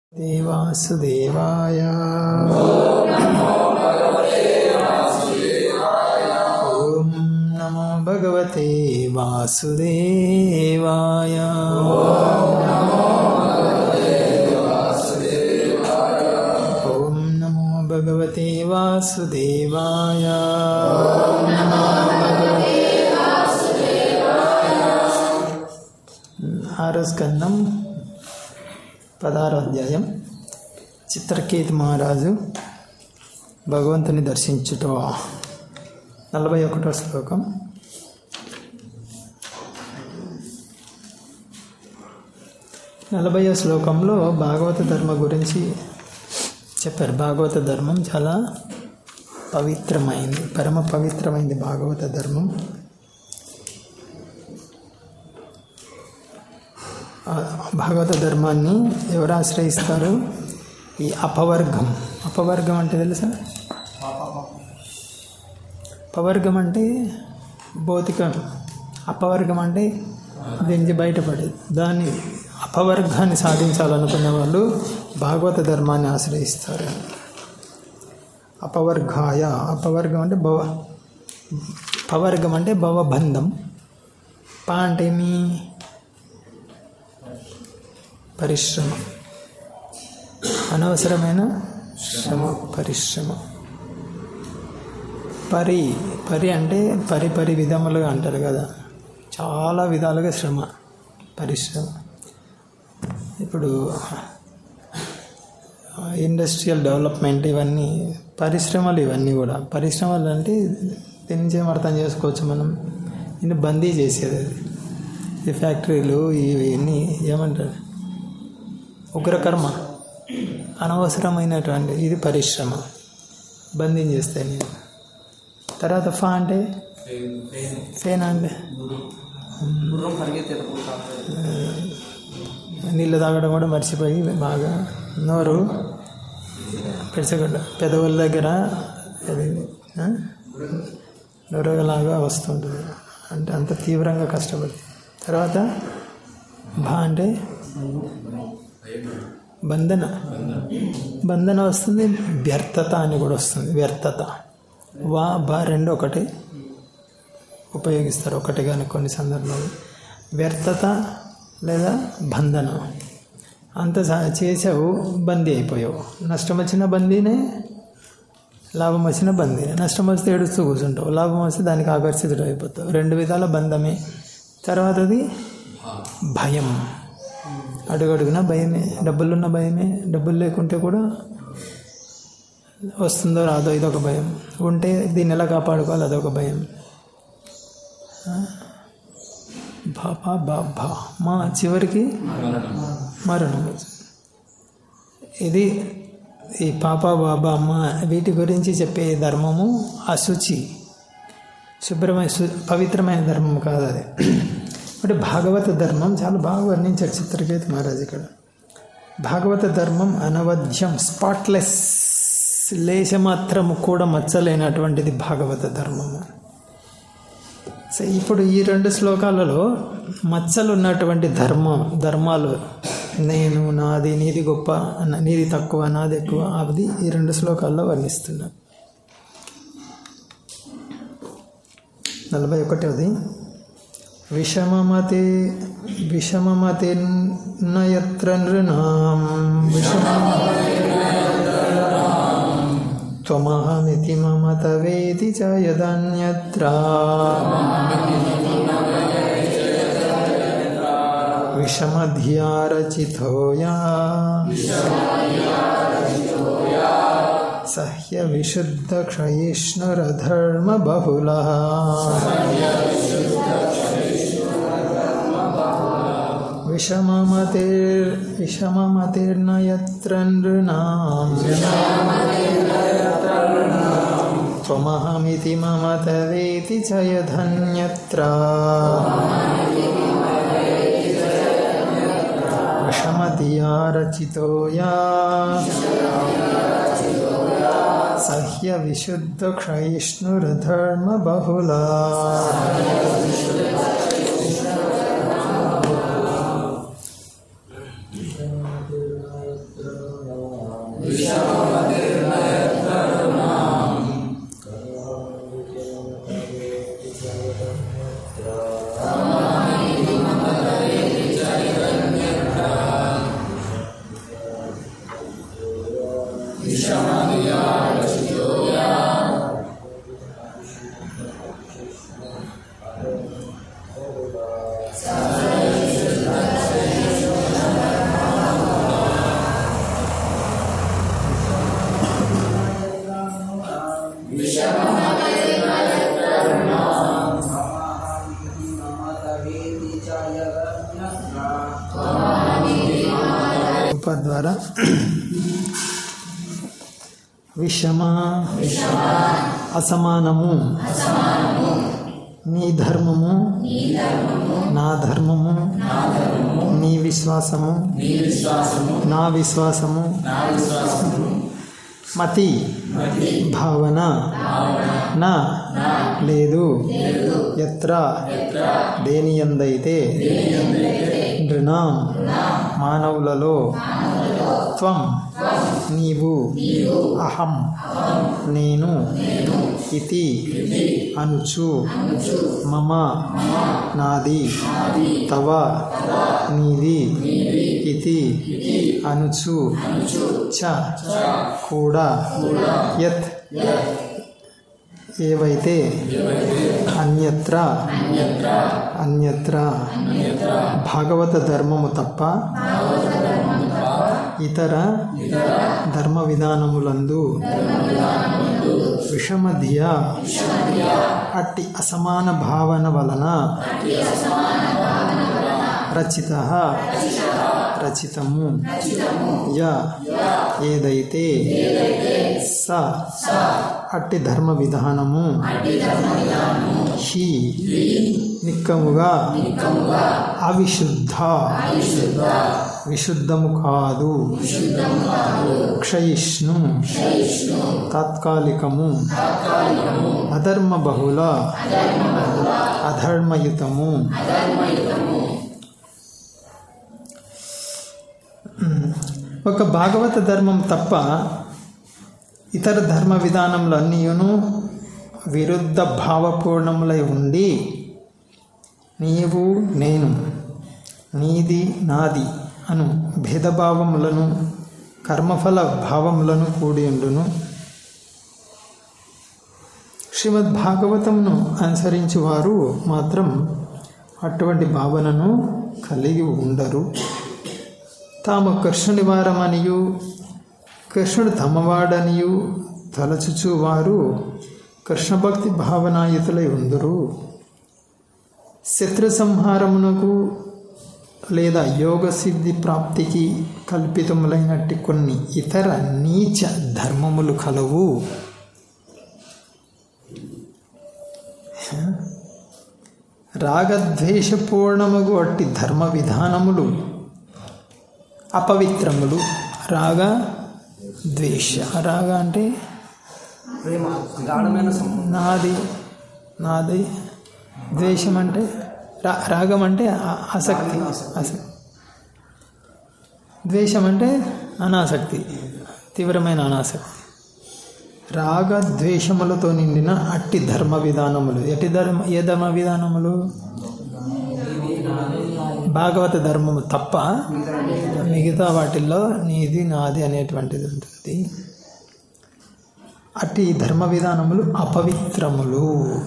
देवासुदेवाय ॐ नमो भगवते वासुदेवाय ॐ नमो भगवते वासुदेवाय ఆరో స్కందం పదహారో అధ్యాయం చిత్రకేతు మహారాజు భగవంతుని దర్శించుట నలభై ఒకటో శ్లోకం నలభైవ శ్లోకంలో భాగవత ధర్మ గురించి చెప్పారు భాగవత ధర్మం చాలా పవిత్రమైంది పరమ పవిత్రమైంది భాగవత ధర్మం ఆ భాగవత ధర్మాన్ని ఎవరు ఆశ్రయిస్తారు ఈ అపవర్గం అపవర్గం అంటే తెలుసా అపవర్గం అంటే భౌతికం అపవర్గం అంటే దీనికి బయటపడేది దాన్ని అపవర్గాన్ని సాధించాలనుకునే వాళ్ళు భాగవత ధర్మాన్ని ఆశ్రయిస్తారు అపవర్గాయ అపవర్గం అంటే భవ పవర్గం అంటే భవబంధం పా అంటే ఏమి పరిశ్రమ అనవసరమైన శ్రమ పరిశ్రమ పరి పరి అంటే పరి పరి విధములుగా అంటారు కదా చాలా విధాలుగా శ్రమ పరిశ్రమ ఇప్పుడు ఇండస్ట్రియల్ డెవలప్మెంట్ ఇవన్నీ పరిశ్రమలు ఇవన్నీ కూడా పరిశ్రమలు అంటే దీని నుంచి ఏం అర్థం చేసుకోవచ్చు మనం ఇది బందీ చేసేది అది ఈ ఫ్యాక్టరీలు ఇవన్నీ ఏమంటారు ఉగ్రకర్మ అనవసరమైనటువంటి ఇది పరిశ్రమ బంధించేస్తే నేను తర్వాత ఫా అంటే ఫేన్ అంటే గుర్రం పరిగెత్తేటప్పుడు నీళ్ళు తాగడం కూడా మర్చిపోయి బాగా నోరు పెరచగడ్డ పెదవుల దగ్గర అది ఆ? నొరగలాగా వస్తుంటుంది అంటే అంత తీవ్రంగా కష్టపడి తర్వాత భా అంటే బంధన బంధన వస్తుంది వ్యర్థత అని కూడా వస్తుంది వ్యర్థత వా బా రెండు ఒకటి ఉపయోగిస్తారు ఒకటిగానే కొన్ని సందర్భాలు వ్యర్థత లేదా బంధన అంత సా- చేసావు బందీ అయిపోయావు నష్టం వచ్చిన బందీనే లాభం వచ్చిన బందీనే నష్టం వస్తే ఏడుస్తూ కూర్చుంటావు లాభం వస్తే దానికి ఆకర్షితుడు అయిపోతావు రెండు విధాల బంధమే తర్వాతది భయం అడుగడుగున భయమే డబ్బులున్న భయమే డబ్బులు లేకుంటే కూడా వస్తుందో రాదో ఇదొక భయం ఉంటే దీన్ని ఎలా కాపాడుకోవాలి అదొక భయం బాబా బాబా మా చివరికి మరణం ఇది ఈ పాప బాబా అమ్మ వీటి గురించి చెప్పే ధర్మము అశుచి శుభ్రమైన సు పవిత్రమైన ధర్మం కాదు అది అంటే భాగవత ధర్మం చాలా బాగా వర్ణించారు చిత్రకేతు మహారాజ్ ఇక్కడ భాగవత ధర్మం అనవధ్యం స్పాట్లెస్ లేశమాత్రము కూడా మచ్చలేనటువంటిది భాగవత ధర్మము సో ఇప్పుడు ఈ రెండు శ్లోకాలలో మచ్చలు ఉన్నటువంటి ధర్మం ధర్మాలు నేను నాది నీది గొప్ప అన్న- నీది తక్కువ నాది ఎక్కువ అది ఈ రెండు శ్లోకాల్లో వర్ణిస్తున్నారు నలభై ఒకటవది విషమమతే విషమమతే నయత్ర నృణాం విషమ त्वमहमिति मम तवेति च यदन्यत्र विषमधिया रचितो या सह्यविशुद्धक्षयिष्णुरधर्मबहुलः विषममतिर् विषममतिर्न यत्र नृणाम् त्वमहमिति मम तवेति च यधन्यत्र विषमतिया रचितो या सह्यविशुद्धक्षयिष्णुर्धर्मबहुला ఉప ద్వారా విషమ అసమానము నీ ధర్మము నా ధర్మము నీ విశ్వాసము నా విశ్వాసము మతి భావన నా లేదు ఎత్ర దేని ఎందైతే నృణాం మానవులలో త్వం నీవు అహం నేను ఇతి అనుచు మమ నాది తవ నీది ఇతి అనుచు చ కూడా యత్ ఏవైతే అన్యత్ర అన్యత్ర భాగవత ధర్మము తప్ప ఇతర ధర్మ విధానములందు విషమధియ అట్టి అసమాన భావన వలన రచిత రచితము య ఏదైతే స అట్టి ధర్మ విధానము హి నిక్కముగా అవిశుద్ధ విశుద్ధము కాదు క్షయిష్ణు తాత్కాలికము అధర్మ బహుళ అధర్మయుతము ఒక భాగవత ధర్మం తప్ప ఇతర ధర్మ విధానములన్నీయును విరుద్ధ భావపూర్ణములై ఉండి నీవు నేను నీది నాది అను భేదభావములను కర్మఫల భావములను కూడి ఉండును శ్రీమద్ భాగవతమును అనుసరించు వారు మాత్రం అటువంటి భావనను కలిగి ఉండరు తాము కృష్ణుని వారమనియు కృష్ణుడు తమవాడనియు తలచుచు వారు కృష్ణ భక్తి భావనాయుతులై ఉందరు శత్రు సంహారమునకు లేదా యోగ సిద్ధి ప్రాప్తికి కల్పితములైనట్టి కొన్ని ఇతర నీచ ధర్మములు కలవు రాగద్వేషపూర్ణముగు అట్టి ధర్మ విధానములు అపవిత్రములు రాగ ద్వేష రాగ అంటే ప్రేమ గాఢమైన సంబంధం నాది నాది ద్వేషం అంటే రా రాగం అంటే ఆ- ఆసక్తి ఆసక్తి ద్వేషం అంటే అనాసక్తి తీవ్రమైన అనాసక్తి రాగ ద్వేషములతో నిండిన అట్టి ధర్మ విధానములు ఎట్టి ధర్మ ఏ ధర్మ విధానములు భాగవత ధర్మము తప్ప మిగతా వాటిల్లో నీది నాది అనేటువంటిది ఉంటుంది అట్టి ధర్మ విధానములు అపవిత్రములు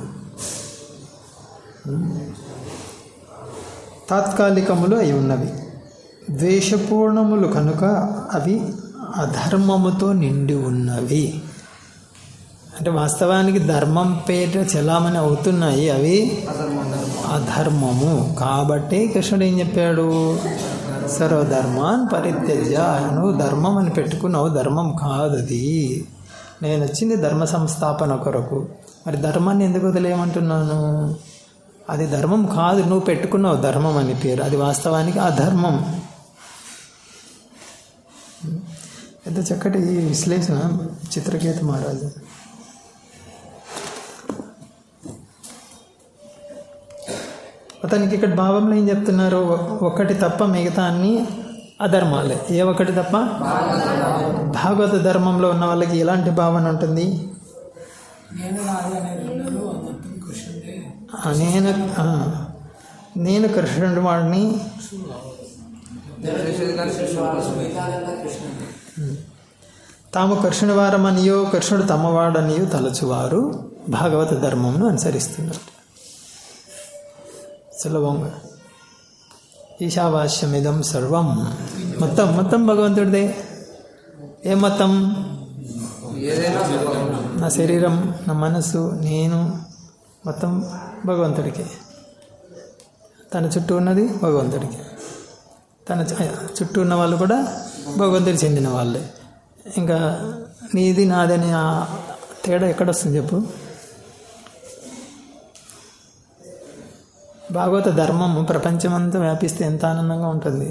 తాత్కాలికములు అయి ఉన్నవి ద్వేషపూర్ణములు కనుక అవి అధర్మముతో నిండి ఉన్నవి అంటే వాస్తవానికి ధర్మం పేట చలామణి అవుతున్నాయి అవి అధర్మము కాబట్టి కృష్ణుడు ఏం చెప్పాడు సర్వధర్మాన్ పరిత్యజ్య నువ్వు ధర్మం అని పెట్టుకున్నావు ధర్మం కాదు అది నేను వచ్చింది ధర్మ సంస్థాపన కొరకు మరి ధర్మాన్ని ఎందుకు వదిలేయమంటున్నాను అది ధర్మం కాదు నువ్వు పెట్టుకున్నావు ధర్మం అని పేరు అది వాస్తవానికి అధర్మం ఎంత చక్కటి విశ్లేషణ చిత్రకేత మహారాజు అతనికి ఇక్కడ భావంలో ఏం చెప్తున్నారు ఒ- ఒక్కటి తప్ప మిగతా అన్ని అధర్మాలే ఏ ఒకటి తప్ప భాగవత ధర్మంలో ఉన్న వాళ్ళకి ఎలాంటి భావన ఉంటుంది నేను నాది అనే రెండు మొత్తం కృష్ణుడే ఆ, నేను ఆ, నేను కృష్ణుడి వాడిని కృష్ణుడు కానీ కృష్ణుడు మిగతాదంతా కృష్ణుడే తాము కృష్ణుడి వారమనియో కృష్ణుడు తమవాడనియో తలచువారు భాగవత ధర్మమును అనుసరిస్తున్నారు సులభంగా ఈశావాస్యమిదం సర్వం మొత్తం మొత్తం భగవంతుడిదే ఏ మొత్తం ఏదైనా నా శరీరం నా మనసు నేను మొత్తం భగవంతుడికి తన చుట్టూ ఉన్నది భగవంతుడికి తన చు- చుట్టూ ఉన్న వాళ్ళు కూడా భగవంతుడికి చెందిన వాళ్ళే ఇంకా నీది నాదని ఆ తేడా ఎక్కడొస్తుంది చెప్పు భాగవత ధర్మం ప్రపంచమంతా వ్యాపిస్తే ఎంత ఆనందంగా ఉంటుంది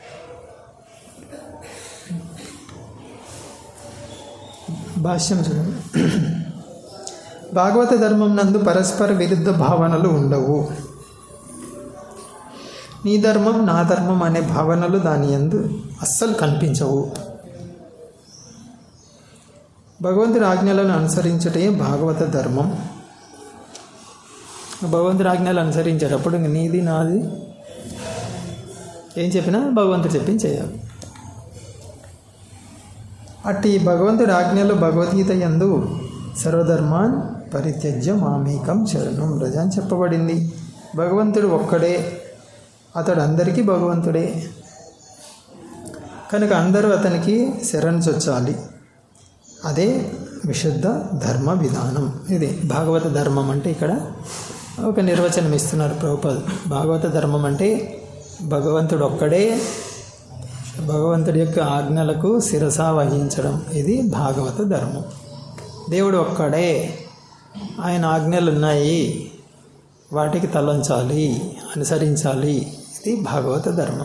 భాష్యం చూడండి భాగవత ధర్మం నందు పరస్పర విరుద్ధ భావనలు ఉండవు నీ ధర్మం నా ధర్మం అనే భావనలు దాని యందు అస్సలు కనిపించవు భగవంతుడి ఆజ్ఞలను అనుసరించటే భాగవత ధర్మం భగవంతుడి ఆజ్ఞలు అనుసరించేటప్పుడు ఇంక నీది నాది ఏం చెప్పినా భగవంతుడు చెప్పింది చేయాలి అట్టి భగవంతుడి ఆజ్ఞలు భగవద్గీత యందు సర్వధర్మాన్ పరిత్యజ్య మామేకం శరణం రజ అని చెప్పబడింది భగవంతుడు ఒక్కడే అతడు అందరికీ భగవంతుడే కనుక అందరూ అతనికి శరణ్ చొచ్చాలి అదే విశుద్ధ ధర్మ విధానం ఇది భాగవత ధర్మం అంటే ఇక్కడ ఒక నిర్వచనం ఇస్తున్నారు ప్రభుపాద్ భాగవత ధర్మం అంటే భగవంతుడు ఒక్కడే భగవంతుడి యొక్క ఆజ్ఞలకు శిరస వహించడం ఇది భాగవత ధర్మం దేవుడు ఒక్కడే ఆయన ఆజ్ఞలు ఉన్నాయి వాటికి తలంచాలి అనుసరించాలి ఇది భాగవత ధర్మం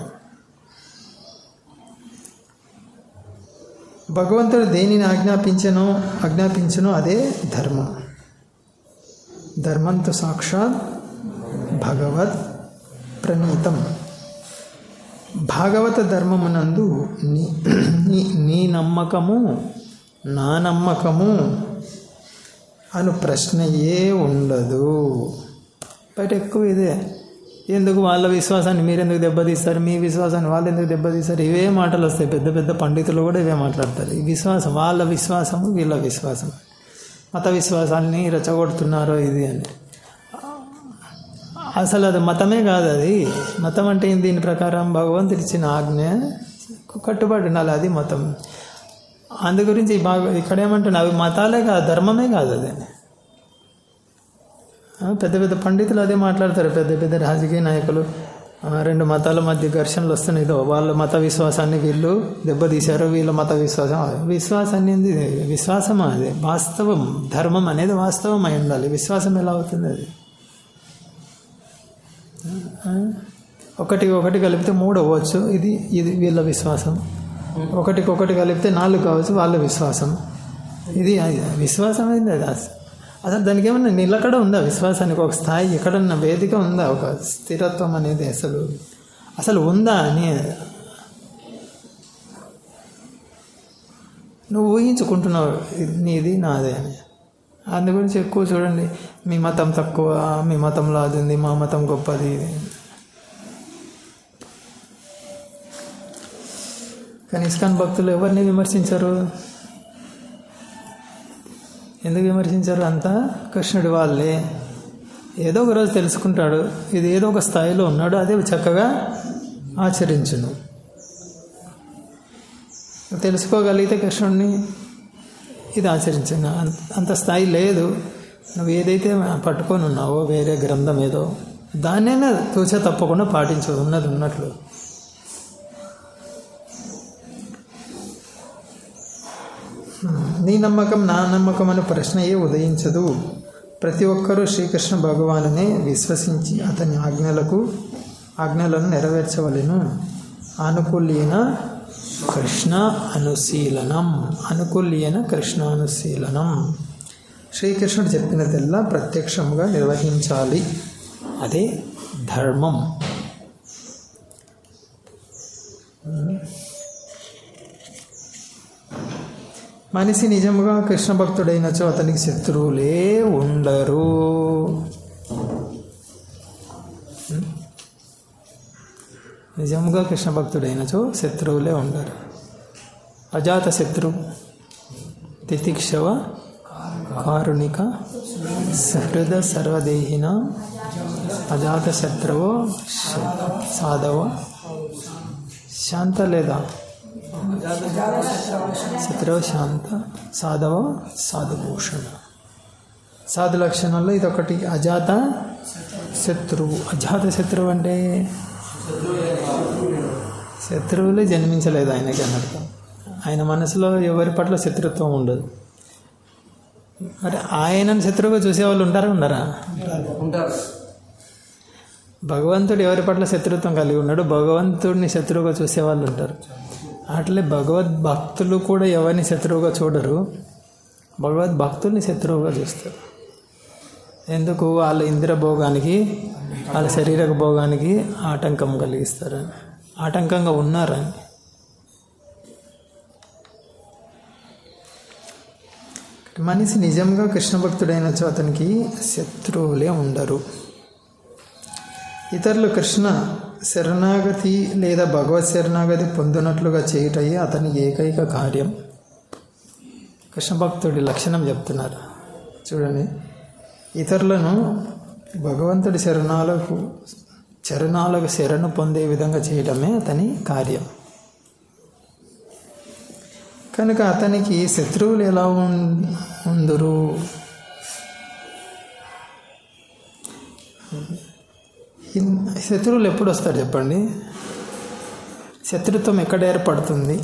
భగవంతుడు దేనిని ఆజ్ఞాపించను ఆజ్ఞాపించను అదే ధర్మం ధర్మంతో సాక్షాత్ భగవత్ ప్రణీతం భాగవత ధర్మమునందు నీ నీ నీ నమ్మకము నా నమ్మకము అను ప్రశ్నయే ఉండదు బయట ఎక్కువ ఇదే ఎందుకు వాళ్ళ విశ్వాసాన్ని మీరెందుకు దెబ్బతీస్తారు మీ విశ్వాసాన్ని వాళ్ళు ఎందుకు దెబ్బతీస్తారు ఇవే మాటలు వస్తాయి పెద్ద పెద్ద పండితులు కూడా ఇవే మాట్లాడతారు ఈ విశ్వాసం వాళ్ళ విశ్వాసము వీళ్ళ విశ్వాసం మత విశ్వాసాన్ని రెచ్చగొడుతున్నారో ఇది అని అసలు అది మతమే కాదు అది మతం అంటే ఏంది? దీని ప్రకారం భగవంతుడు ఇచ్చిన ఆజ్ఞ కట్టుబడి ఉండాలి అది మతం అందు గురించి బాగా ఇక్కడ ఏమంటున్నా అవి మతాలే కాదు ధర్మమే కాదు అది ఆ, పెద్ద పెద్ద పండితులు అదే మాట్లాడతారు పెద్ద పెద్ద రాజకీయ నాయకులు ఆ, రెండు మతాల మధ్య ఘర్షణలు వస్తున్నాయి ఇదో వాళ్ళ మత విశ్వాసాన్ని వీళ్ళు దెబ్బతీశారు వీళ్ళ మత విశ్వాసం విశ్వాసాన్ని ఏంది? విశ్వాసం అది వాస్తవం ధర్మం అనేది వాస్తవం అయి ఉండాలి విశ్వాసం ఎలా అవుతుంది అది ఆ? ఒకటి ఒకటి కలిపితే మూడు అవ్వచ్చు ఇది ఇది వీళ్ళ విశ్వాసం ఒకటికి ఒకటి కలిపితే నాలుగు కావచ్చు వాళ్ళ విశ్వాసం ఇది అది విశ్వాసం అయింది అది అస- అసలు దానికి ఏమన్నా నిలకడ ఉందా విశ్వాసానికి ఒక స్థాయి ఎక్కడన్నా వేదిక ఉందా ఒక స్థిరత్వం అనేది అసలు అసలు ఉందా అని నువ్వు ఊహించుకుంటున్నావు ఇది నీది నాదే అని అందు గురించి ఎక్కువ చూడండి మీ మతం తక్కువ మీ మతంలో అది ఉంది మా మతం గొప్పది ఇది. కానీ ఇస్కాన్ భక్తులు ఎవరిని విమర్శించరు ఎందుకు విమర్శించారు అంతా కృష్ణుడి వాళ్ళే ఏదో ఒక రోజు తెలుసుకుంటాడు ఇది ఏదో ఒక స్థాయిలో ఉన్నాడు అదే చక్కగా ఆచరించును తెలుసుకోగలిగితే కృష్ణుడిని ఇది ఆచరించిన అంత అంత స్థాయి లేదు నువ్వు ఏదైతే పట్టుకొని ఉన్నావో వేరే గ్రంథం ఏదో దాన్నైనా తూచా తప్పకుండా పాటించు ఉన్నది ఉన్నట్లు నీ నమ్మకం నా నమ్మకం అనే ప్రశ్నయే ఉదయించదు ప్రతి ఒక్కరూ శ్రీకృష్ణ భగవానునే విశ్వసించి అతని ఆజ్ఞలకు ఆజ్ఞలను నెరవేర్చవలెను అనుకూల్యన కృష్ణ అనుశీలనం అనుకూల్యన కృష్ణ అనుశీలనం శ్రీకృష్ణుడు చెప్పినదల్లా ప్రత్యక్షంగా నిర్వహించాలి అదే ధర్మం మనిషి నిజముగా కృష్ణ భక్తుడైనచో అతనికి శత్రువులే ఉండరు నిజముగా కృష్ణ భక్తుడైనచో శత్రువులే ఉండరు అజాత శత్రు తితిక్షవ కారుణిక సహృద సర్వదేహిన అజాత శత్రువు సాధవ శాంత లేదా శత్రువు శాంత సాధవ సాధుభూషణ సాధు లక్షణాల్లో ఇదొకటి అజాత శత్రువు అజాత శత్రువు అంటే శత్రువులే జన్మించలేదు ఆయనకి అన్నట్టు ఆయన మనసులో ఎవరి పట్ల శత్రుత్వం ఉండదు మరి ఆయనను శత్రువుగా చూసేవాళ్ళు ఉంటారా ఉండరా ఉంటారు భగవంతుడు ఎవరి పట్ల శత్రుత్వం కలిగి ఉన్నాడు భగవంతుడిని శత్రువుగా చూసేవాళ్ళు ఉంటారు అట్లే భగవద్ భక్తులు కూడా ఎవరిని శత్రువుగా చూడరు భగవద్ భక్తుల్ని శత్రువుగా చూస్తారు ఎందుకు వాళ్ళ ఇంద్ర భోగానికి వాళ్ళ శరీరక భోగానికి ఆటంకం కలిగిస్తారని ఆటంకంగా ఉన్నారని మనిషి నిజంగా కృష్ణ భక్తుడైనచో అతనికి శత్రువులే ఉండరు ఇతరులు కృష్ణ శరణాగతి లేదా భగవత్ శరణాగతి పొందినట్లుగా చేయుటయే అతని ఏకైక కార్యం కృష్ణ భక్తుడి లక్షణం చెప్తున్నారు చూడండి ఇతరులను భగవంతుడి శరణాలకు చరణాలకు శరణు పొందే విధంగా చేయడమే అతని కార్యం కనుక అతనికి శత్రువులు ఎలా ఉం- ఉందురు ఇన్- శత్రువులు ఎప్పుడు వస్తారు చెప్పండి శత్రుత్వం ఎక్కడ ఏర్పడుతుంది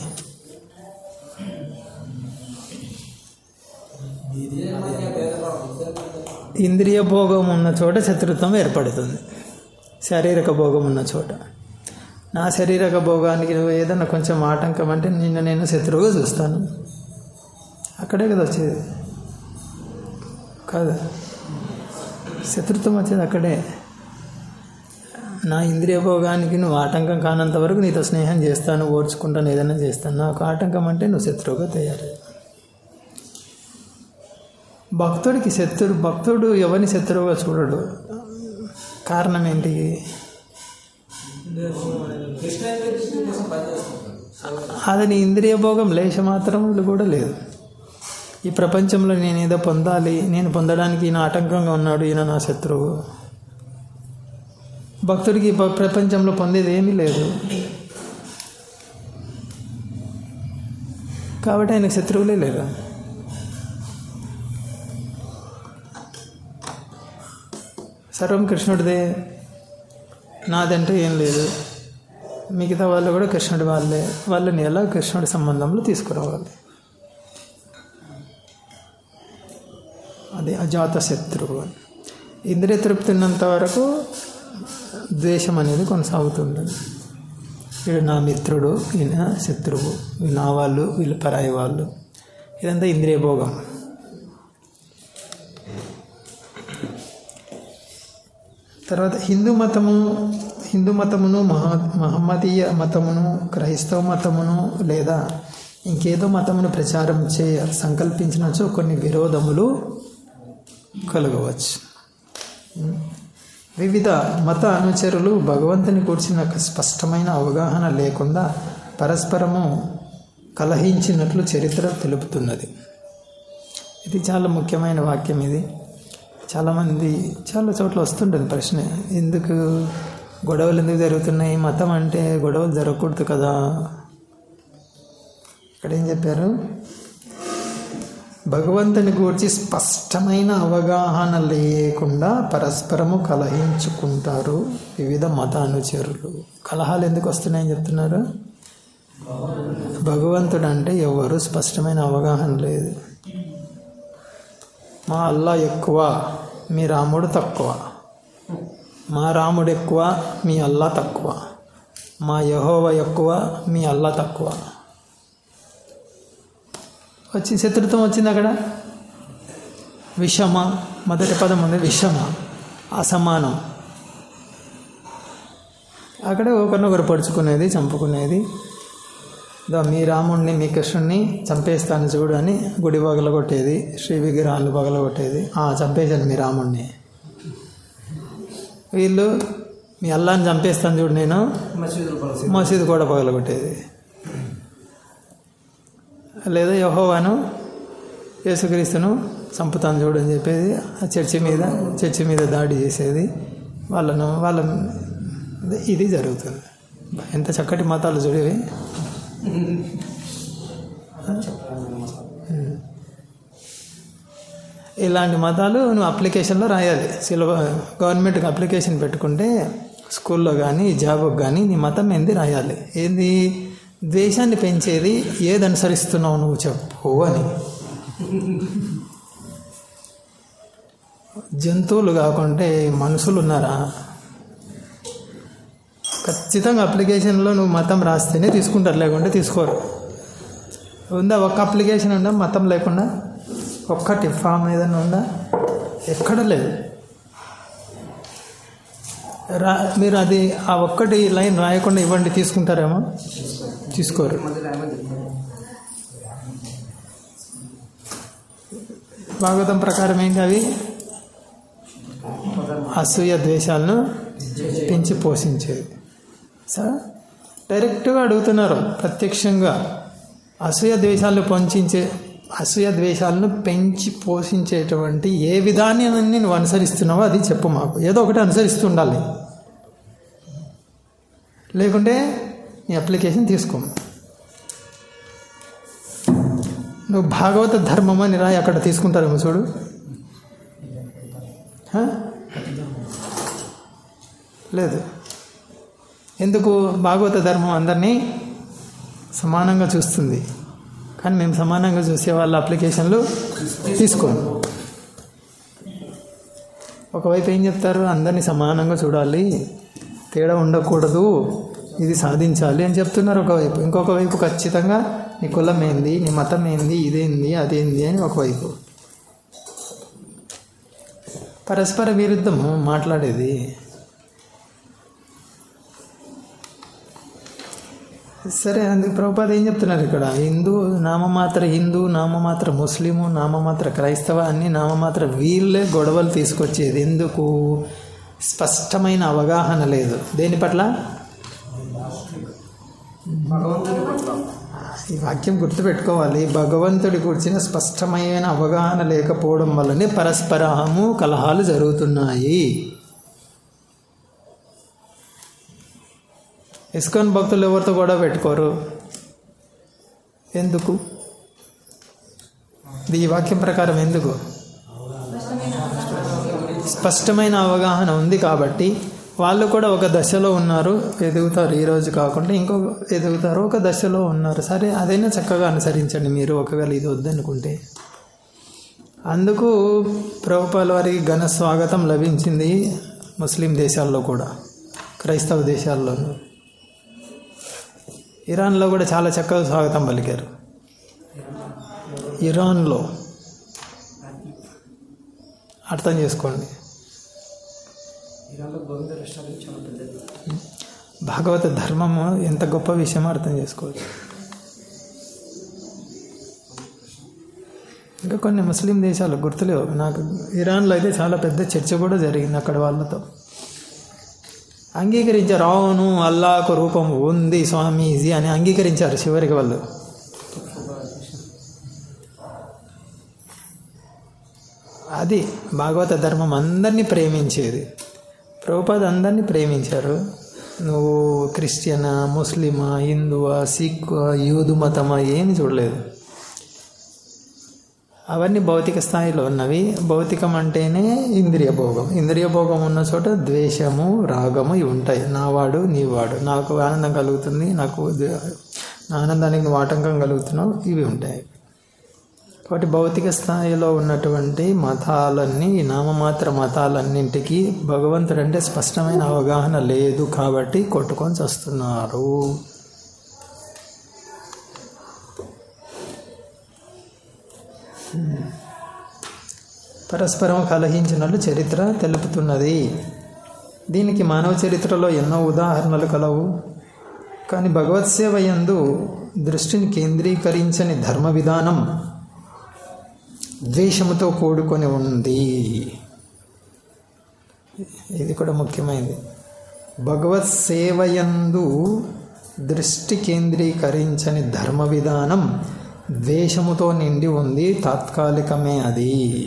ఇంద్రియ భోగం ఉన్న చోట శత్రుత్వం ఏర్పడుతుంది శారీరక భోగం ఉన్న చోట నా శారీరక భోగానికి నువ్వు ఏదన్నా కొంచెం ఆటంకం అంటే నిన్ను నేను శత్రువుగా చూస్తాను అక్కడే కదా వచ్చేది కాదు శత్రుత్వం వచ్చేది అక్కడే నా ఇంద్రియ భోగానికి నువ్వు ఆటంకం కానంత వరకు నీతో స్నేహం చేస్తాను ఓర్చుకుంటాను ఏదైనా చేస్తాను నాకు ఆటంకం అంటే నువ్వు శత్రువుగా తయారు భక్తుడికి శత్రు భక్తుడు ఎవరిని శత్రువుగా చూడడు కారణం ఏంటి కృష్ణ కృష్ణ కోసం పనిచేస్తుంటారు అతని ఇంద్రియ భోగం లేశ మాత్రములు కూడా లేదు ఈ ప్రపంచంలో నేను ఏదో పొందాలి నేను పొందడానికి ఈయన ఆటంకంగా ఉన్నాడు ఈయన నా శత్రువు భక్తుడికి ఈ ప్ర- ప్రపంచంలో పొందేది ఏమీ లేదు కాబట్టి ఆయనకు శత్రువులే లేరు సర్వం కృష్ణుడిదే నాదంటే ఏం లేదు మిగతా వాళ్ళు కూడా కృష్ణుడి వాళ్ళే వాళ్ళని ఎలా కృష్ణుడి సంబంధంలో తీసుకురావాలి అది అజాత శత్రువు అని ఇంద్రియ తృప్తి ఉన్నంత వరకు ద్వేషం అనేది కొనసాగుతుంటుంది వీడు నా మిత్రుడు ఈయన శత్రువు వీళ్ళు నా వాళ్ళు వీళ్ళు పరాయి వాళ్ళు ఇదంతా ఇంద్రియ భోగం తర్వాత హిందూ మతము హిందూ మతమును మహా మహమ్మదీయ మతమును క్రైస్తవ మతమును లేదా ఇంకేదో మతమును ప్రచారం చేయ సంకల్పించినచో కొన్ని విరోధములు కలగవచ్చు వివిధ మత అనుచరులు భగవంతుని కూర్చిన స్పష్టమైన అవగాహన లేకుండా పరస్పరము కలహించినట్లు చరిత్ర తెలుపుతున్నది ఇది చాలా ముఖ్యమైన వాక్యం ఇది చాలామంది చాలా చోట్ల వస్తుంటుంది ప్రశ్న ఎందుకు గొడవలు ఎందుకు జరుగుతున్నాయి మతం అంటే గొడవలు జరగకూడదు కదా ఇక్కడ ఏం చెప్పారు భగవంతుని గురించి స్పష్టమైన అవగాహన లేకుండా పరస్పరము కలహించుకుంటారు వివిధ మత అనుచరులు కలహాలు ఎందుకు వస్తున్నాయని చెప్తున్నారు భగవంతుడు అంటే ఎవరు స్పష్టమైన అవగాహన లేదు మా అల్లా ఎక్కువ మీ రాముడు తక్కువ మా రాముడు ఎక్కువ మీ అల్లా తక్కువ మా యహోవ ఎక్కువ మీ అల్లా తక్కువ వచ్చి శత్రుత్వం వచ్చింది అక్కడ విషమ మొదటి పదం ఉంది విషమ అసమానం అక్కడ ఒకరినొకరు పడుచుకునేది చంపుకునేది ఇదో మీ రాముణ్ణి మీ కృష్ణుణ్ణి చంపేస్తాను చూడు అని గుడి పగలగొట్టేది శ్రీ విగ్రహాలు పగలగొట్టేది "ఆ, చంపేశాను మీ రాముణ్ణి వీళ్ళు మీ అల్లాన్ని చంపేస్తాను చూడు నేను మసీదులు పలసి మసీదు కూడా పగలగొట్టేది లేదా యహోవాను యేసుక్రీస్తును చంపుతాను చూడు అని చెప్పేది ఆ చర్చి మీద చర్చి మీద దాడి చేసేది వాళ్ళను వాళ్ళ ఇది జరుగుతుంది ఎంత చక్కటి మతాలు చూడేవి ఇలాంటి మతాలు నువ్వు అప్లికేషన్లో రాయాలి సిలబ గవర్నమెంట్కి అప్లికేషన్ పెట్టుకుంటే స్కూల్లో కానీ జాబ్కి కానీ నీ మతం ఏంది రాయాలి ఏంది ద్వేషాన్ని పెంచేది ఏది అనుసరిస్తున్నావు నువ్వు చెప్పు అని జంతువులు కాకుంటే మనుషులు ఉన్నారా ఖచ్చితంగా అప్లికేషన్లో నువ్వు మతం రాస్తేనే తీసుకుంటారు లేకుంటే తీసుకోరు ఉందా ఒక్క అప్లికేషన్ ఉందా మతం లేకుండా ఒక్కటి ఫామ్ ఏదైనా ఉందా ఎక్కడ లేదు రా మీరు అది ఆ ఒక్కటి లైన్ రాయకుండా ఇవ్వండి తీసుకుంటారేమో తీసుకోరు మధ్యలో ఏమని చెప్తారు భాగవతం ప్రకారం ఏంటి అవి అసూయ ద్వేషాలను పెంచి పోషించేది సార్ డైరెక్ట్గా అడుగుతున్నారు ప్రత్యక్షంగా అసూయ ద్వేషాలను పొంచించే అసూయ ద్వేషాలను పెంచి పోషించేటువంటి ఏ విధానాన్ని నువ్వు అనుసరిస్తున్నావో అది చెప్పు మాకు ఏదో ఒకటి అనుసరిస్తూ ఉండాలి లేకుంటే నీ అప్లికేషన్ తీసుకో నువ్వు భాగవత ధర్మం అని రాయి అక్కడ తీసుకుంటారేమో చూడు హ? లేదు ఎందుకు భాగవత ధర్మం అందరినీ సమానంగా చూస్తుంది కానీ మేము సమానంగా చూసే వాళ్ళ అప్లికేషన్లు తీసుకోము ఒకవైపు ఏం చెప్తారు అందరినీ సమానంగా చూడాలి తేడా ఉండకూడదు ఇది సాధించాలి అని చెప్తున్నారు ఒకవైపు ఇంకొక వైపు ఖచ్చితంగా నీ కులం ఏంది నీ మతం ఏంది ఇదేంది అదేంది అని ఒకవైపు పరస్పర విరుద్ధము మాట్లాడేది సరే అందుకు ప్రభుపాద ఏం చెప్తున్నారు ఇక్కడ హిందూ నామమాత్ర హిందూ నామమాత్ర ముస్లిము నామమాత్ర క్రైస్తవ అన్ని నామమాత్ర వీళ్ళే గొడవలు తీసుకొచ్చేది ఎందుకు స్పష్టమైన అవగాహన లేదు దేని పట్ల భగవంతుని పట్ల ఈ వాక్యం గుర్తుపెట్టుకోవాలి భగవంతుడి గురించిన స్పష్టమైన అవగాహన లేకపోవడం వల్లనే పరస్పరము కలహాలు జరుగుతున్నాయి ఇస్కాన్ భక్తులు ఎవరితో కూడా పెట్టుకోరు ఎందుకు ఇది ఈ వాక్యం ప్రకారం ఎందుకు స్పష్టమైన అవగాహన ఉంది కాబట్టి వాళ్ళు కూడా ఒక దశలో ఉన్నారు ఎదుగుతారు ఈ రోజు కాకుండా ఇంకో ఎదుగుతారు ఒక దశలో ఉన్నారు సరే అదైనా చక్కగా అనుసరించండి మీరు ఒకవేళ ఇది వద్దనుకుంటే అందుకు ప్రభుపాల వారికి ఘన స్వాగతం లభించింది ముస్లిం దేశాల్లో కూడా క్రైస్తవ దేశాల్లో ఇరాన్లో కూడా చాలా చక్కగా స్వాగతం పలికారు ఇరాన్లో అర్థం చేసుకోండి ఇరాన్లో గోవింద రెస్టారెంట్ చాలా పెద్దది భాగవత ధర్మము ఎంత గొప్ప విషయమో అర్థం చేసుకోవచ్చు ఇంకా కొన్ని ముస్లిం దేశాలు గుర్తులేవు నాకు ఇరాన్లో అయితే చాలా పెద్ద చర్చ కూడా జరిగింది అక్కడ వాళ్ళతో అంగీకరించారు అవును అల్లాకు రూపం ఉంది స్వామీజీ అని అంగీకరించారు చివరికి వాళ్ళు అది భాగవత ధర్మం అందరినీ ప్రేమించేది ప్రభుపాద అందరినీ ప్రేమించారు నువ్వు క్రిస్టియనా ముస్లిమా హిందువా సిక్ యూదు మతమా ఏమి చూడలేదు అవన్నీ భౌతిక స్థాయిలో ఉన్నవి భౌతికం అంటేనే ఇంద్రియ భోగం ఇంద్రియ భోగం ఉన్న చోట ద్వేషము రాగము ఇవి ఉంటాయి నావాడు నీవాడు నాకు ఆనందం కలుగుతుంది నాకు ద- నా ఆనందానికి నువ్వు ఆటంకం కలుగుతున్నావు ఇవి ఉంటాయి కాబట్టి భౌతిక స్థాయిలో ఉన్నటువంటి మతాలన్నీ ఈ నామమాత్ర మతాలన్నింటికి భగవంతుడు అంటే స్పష్టమైన అవగాహన లేదు కాబట్టి కొట్టుకొని వస్తున్నారు పరస్పరం కలహించినట్లు చరిత్ర తెలుపుతున్నది దీనికి మానవ చరిత్రలో ఎన్నో ఉదాహరణలు కలవు కానీ భగవత్ సేవ యందు దృష్టిని కేంద్రీకరించని ధర్మ విధానం ద్వేషముతో కూడుకొని ఉంది ఇది కూడా ముఖ్యమైనది భగవత్ సేవయందు దృష్టి కేంద్రీకరించని ధర్మ విధానం ద్వేషముతో నిండి ఉంది తాత్కాలికమే అది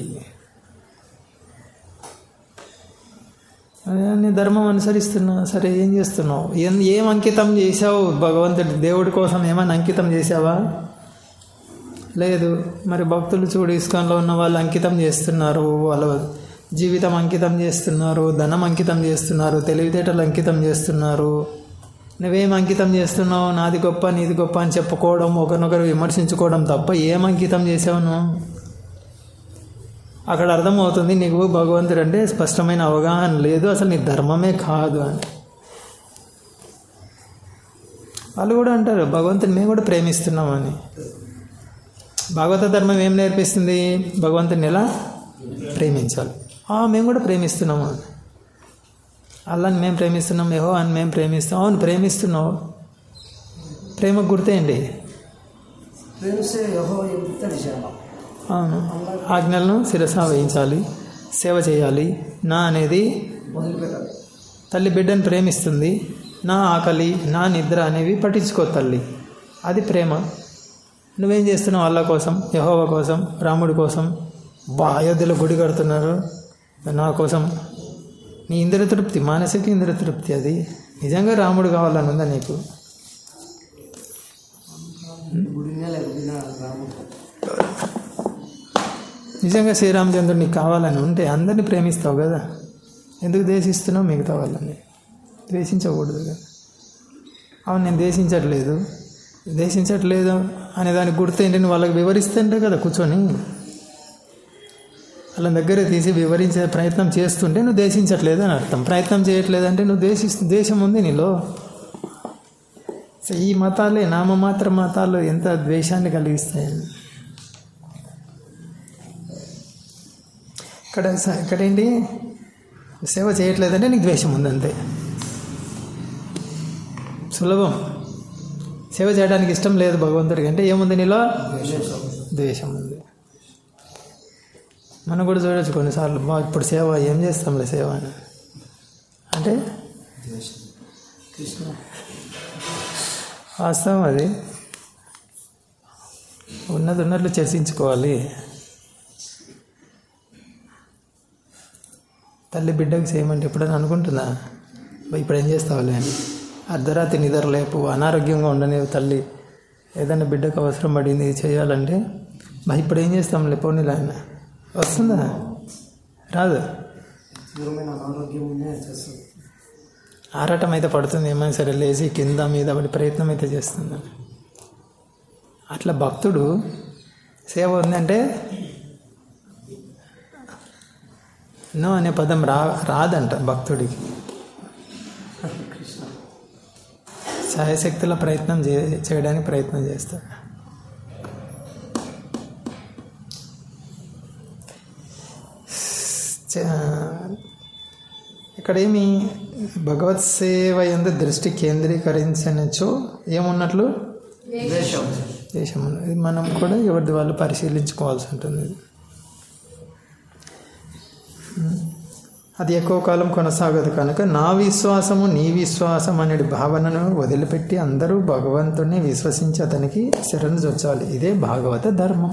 అదే నీ ధర్మం అనుసరిస్తున్నా సరే ఏం చేస్తున్నావు ఏం ఏం అంకితం చేసావు భగవంతుడి దేవుడి కోసం ఏమైనా అంకితం చేసావా లేదు మరి భక్తులు చూడు ఇస్కాన్లో ఉన్న వాళ్ళు అంకితం చేస్తున్నారు వాళ్ళ జీవితం అంకితం చేస్తున్నారు ధనం అంకితం చేస్తున్నారు తెలివితేటలు అంకితం చేస్తున్నారు నువ్వేం అంకితం చేస్తున్నావు నాది గొప్ప నీది గొప్ప అని చెప్పుకోవడం ఒకరినొకరు విమర్శించుకోవడం తప్ప ఏం అంకితం చేసావు నువ్వు అక్కడ అర్థమవుతుంది నీకు భగవంతుడు అంటే స్పష్టమైన అవగాహన లేదు అసలు నీ ధర్మమే కాదు అని వాళ్ళు కూడా అంటారు భగవంతుని మేము కూడా ప్రేమిస్తున్నామని భాగవత ధర్మం ఏం నేర్పిస్తుంది భగవంతుని ఎలా ప్రేమించాలి ఆ, మేము కూడా ప్రేమిస్తున్నాము అని అల్లాని మేము ప్రేమిస్తున్నాం ఏహో అని మేము ప్రేమిస్తాం అవును ప్రేమిస్తున్నావు ప్రేమకు గుర్తేయండి प्रेम से यहो ये उत्तर दिशा అవును ఆజ్ఞలను శిరస వేయించాలి సేవ చేయాలి నా అనేది మొదలుపెట్టాలి తల్లి బిడ్డను ప్రేమిస్తుంది నా ఆకలి నా నిద్ర అనేవి పట్టించుకో తల్లి అది ప్రేమ నువ్వేం చేస్తున్నావు అల్లా కోసం యహోవ కోసం రాముడి కోసం బా అయోధ్యలో గుడి కడుతున్నారు నా కోసం నీ ఇంద్ర తృప్తి మానసిక ఇంద్ర తృప్తి అది నిజంగా రాముడు కావాలని ఉందా నీకు గుడినే లేకపోయినా రాము నిజంగా శ్రీరామచంద్రుడు నీకు కావాలని ఉంటే అందరినీ ప్రేమిస్తావు కదా ఎందుకు ద్వేషిస్తున్నావు మిగతా వాళ్ళని ద్వేషించకూడదు కదా అవును నేను ద్వేషించట్లేదు ద్వేషించట్లేదు అనే దానికి గుర్తేంటి నువ్వు వాళ్ళకి వివరిస్తుంటే కదా కూర్చొని వాళ్ళ దగ్గర తీసి వివరించే ప్రయత్నం చేస్తుంటే నువ్వు ద్వేషించట్లేదు అని అర్థం ప్రయత్నం చేయట్లేదంటే నువ్వు ద్వేషిస్తు ద్వేషం ఉంది నీలో సో ఈ మతాలే నామమాత్ర మతాలు ఎంత ద్వేషాన్ని కలిగిస్తాయని ఇక్కడ స- ఇక్కడేంటి సేవ చేయట్లేదంటే నీకు ద్వేషం ఉంది అంతే సులభం సేవ చేయడానికి ఇష్టం లేదు భగవంతుడికి అంటే ఏముంది నీలో ద్వేషం ఉంది మనం కూడా చూడొచ్చు కొన్నిసార్లు బా ఇప్పుడు సేవ ఏం చేస్తాంలే సేవ అని అంటే కృష్ణ వాస్తవం అది ఉన్నది ఉన్నట్లు చర్చించుకోవాలి తల్లి బిడ్డకు చేయమంటే ఎప్పుడైనా అనుకుంటుందా "బా, ఇప్పుడు ఏం చేస్తావులే అని అర్ధరాత్రి నిద్ర లేపు అనారోగ్యంగా ఉండని తల్లి ఏదైనా బిడ్డకు అవసరం పడింది ఇది చేయాలంటే బా ఇప్పుడు ఏం చేస్తాంలే పోనీలే ఆయన వస్తుందా రాదు దూరమైన అనారోగ్యం ఉండే చేస్తుంది ఆరాటం అయితే పడుతుంది ఏమైనా సరే లేచి కింద మీద పడి ప్రయత్నం అయితే చేస్తుంది అట్లా భక్తుడు సేవ ఉందంటే నో అనే పదం రా రాదంట భక్తుడికి కృష్ణ ఛాయశక్తుల ప్రయత్నం చే చేయడానికి ప్రయత్నం చేస్తాడు చ- ఇక్కడేమి భగవత్ సేవ ఎందు దృష్టి కేంద్రీకరించనచ్చో ఏమున్నట్లు ద్వేషం దేశం ఉన్నది. ఇది మనం కూడా ఎవరిది వాళ్ళు పరిశీలించుకోవాల్సి ఉంటుంది ఇది. ఉమ్. అది ఎక్కువ కాలం కొనసాగదు కనుక నా విశ్వాసము నీ విశ్వాసం అనే భావనను వదిలిపెట్టి అందరూ భగవంతుడిని విశ్వసించి అతనికి శరణు చొచ్చాలి ఇదే భాగవత ధర్మం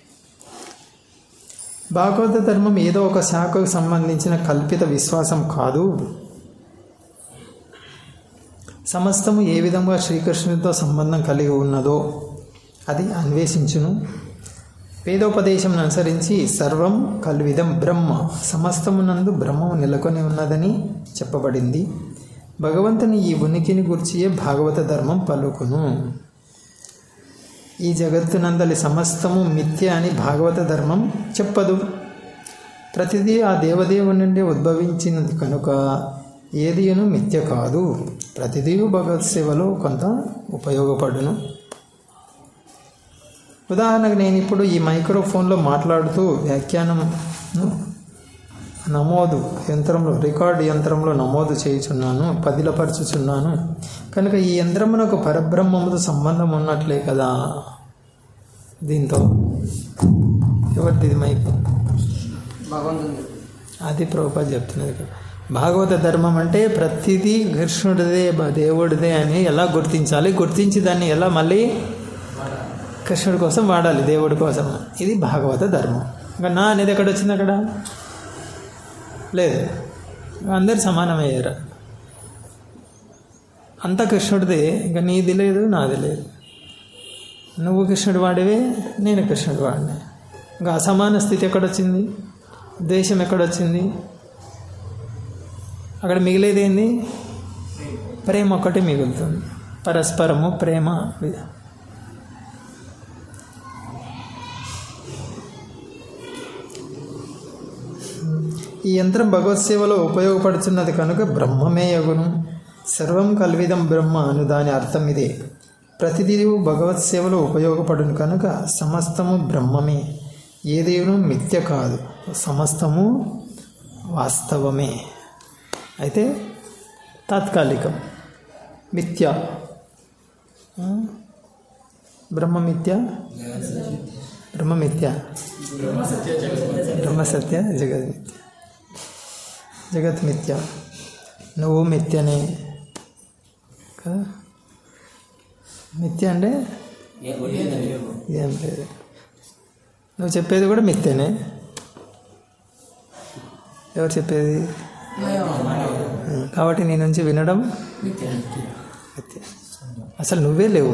భాగవత ధర్మం ఏదో ఒక శాఖకు సంబంధించిన కల్పిత విశ్వాసం కాదు సమస్తము ఏ విధంగా శ్రీకృష్ణుడితో సంబంధం కలిగి ఉన్నదో అది అన్వేషించును వేదోపదేశం అనుసరించి సర్వం కల్విదం బ్రహ్మ సమస్తమునందు బ్రహ్మము నెలకొని ఉన్నదని చెప్పబడింది భగవంతుని ఈ ఉనికిని గుర్చియే భాగవత ధర్మం పలుకును ఈ జగత్తునందలి సమస్తము మిథ్య అని భాగవత ధర్మం చెప్పదు ప్రతిదీ ఆ దేవదేవుని నుండి ఉద్భవించినది కనుక ఏదియును మిథ్య కాదు ప్రతిదీ భగవత్ సేవలో కొంత ఉపయోగపడును ఉదాహరణకు నేను ఇప్పుడు ఈ మైక్రోఫోన్లో మాట్లాడుతూ వ్యాఖ్యానం నమోదు యంత్రంలో రికార్డ్ యంత్రంలో నమోదు చేయుచున్నాను పదిలపరచుచున్నాను కనుక ఈ యంత్రమునకు పరబ్రహ్మముతో సంబంధం ఉన్నట్లే కదా దీంతో ఎవరిది మైక్ భగవంతుని అది ప్రభుపాద చెప్తున్నది ఇక్కడ. భాగవత ధర్మం అంటే ప్రతిదీ కృష్ణుడిదే బ- దేవుడిదే అని ఎలా గుర్తించాలి గుర్తించి దాన్ని ఎలా మళ్ళీ కృష్ణుడి కోసం వాడాలి దేవుడి కోసం ఇది భాగవత ధర్మం ఇంకా నా అనేది ఎక్కడ వచ్చింది అక్కడ లేదు అందరు సమానమయ్యారు అంతా కృష్ణుడిదే ఇంకా నీది లేదు నాది లేదు నువ్వు కృష్ణుడు వాడివే నేను కృష్ణుడు వాడినే ఇంకా అసమాన స్థితి ఎక్కడొచ్చింది ద్వేషం ఎక్కడొచ్చింది అక్కడ మిగిలేది ఏంది ప్రేమ ఒక్కటి మిగులుతుంది పరస్పరము ప్రేమ వి- ఈ యంత్రం భగవత్ సేవలో ఉపయోగపడుతున్నది కనుక బ్రహ్మమే యగును సర్వం కల్విదం బ్రహ్మ అను దాని అర్థం ఇదే ప్రతిదీ భగవత్ సేవలో ఉపయోగపడును కనుక సమస్తము బ్రహ్మమే ఏదేను మిథ్య కాదు సమస్తము వాస్తవమే అయితే తాత్కాలికం మిథ్య ఆ? బ్రహ్మ మిథ్య బ్రహ్మ మిథ్య బ్రహ్మ సత్య జగత్ మిథ్య జగత్ మిథ్య నువ్వు మిథ్యనే కదా మిథ్య అంటే ఏం లేదు నువ్వు చెప్పేది కూడా మిథ్యనే ఎవరు చెప్పేది ఉం, కాబట్టి నీ నుంచి వినడం మిథ్య అసలు నువ్వే లేవు